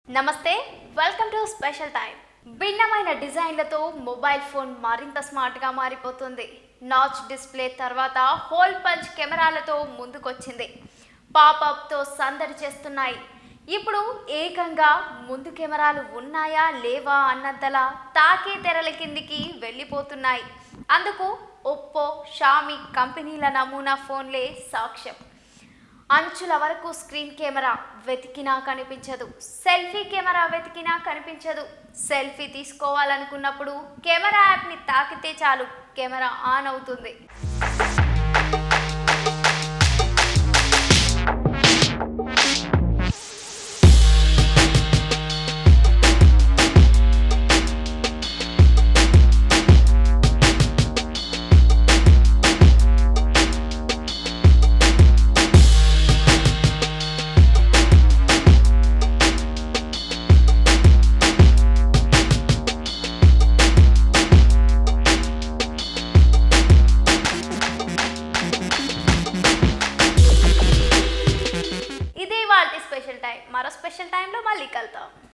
నమస్తే welcome to special time భిన్నమైన డిజైన్లతో mobile phone మరింత స్మార్ట్గా మారిపోతుంది నాచ్ డిస్ప్లే తర్వాత హోల్ పంచ్ కెమెరాలతో ముందుకొచ్చింది పాపప్తో సందడి చేస్తున్నాయి ఇప్పుడు ఏకంగా ముందు కెమెరాలు ఉన్నాయా లేవా అన్నంతలా తాకే తెరల కిందికి వెళ్ళిపోతున్నాయి అందుకు ఒప్పో షామీ కంపెనీల నమూనా ఫోన్లే సాక్ష్యం అంచుల వరకు స్క్రీన్ కెమెరా వెతికినా కనిపించదు సెల్ఫీ కెమెరా వెతికినా కనిపించదు సెల్ఫీ తీసుకోవాలనుకున్నప్పుడు కెమెరా యాప్ని తాకితే చాలు కెమెరా ఆన్ అవుతుంది ఇదే వాళ్ళ స్పెషల్ టైం మరో స్పెషల్ టైంలో మళ్ళీ కలుద్దాం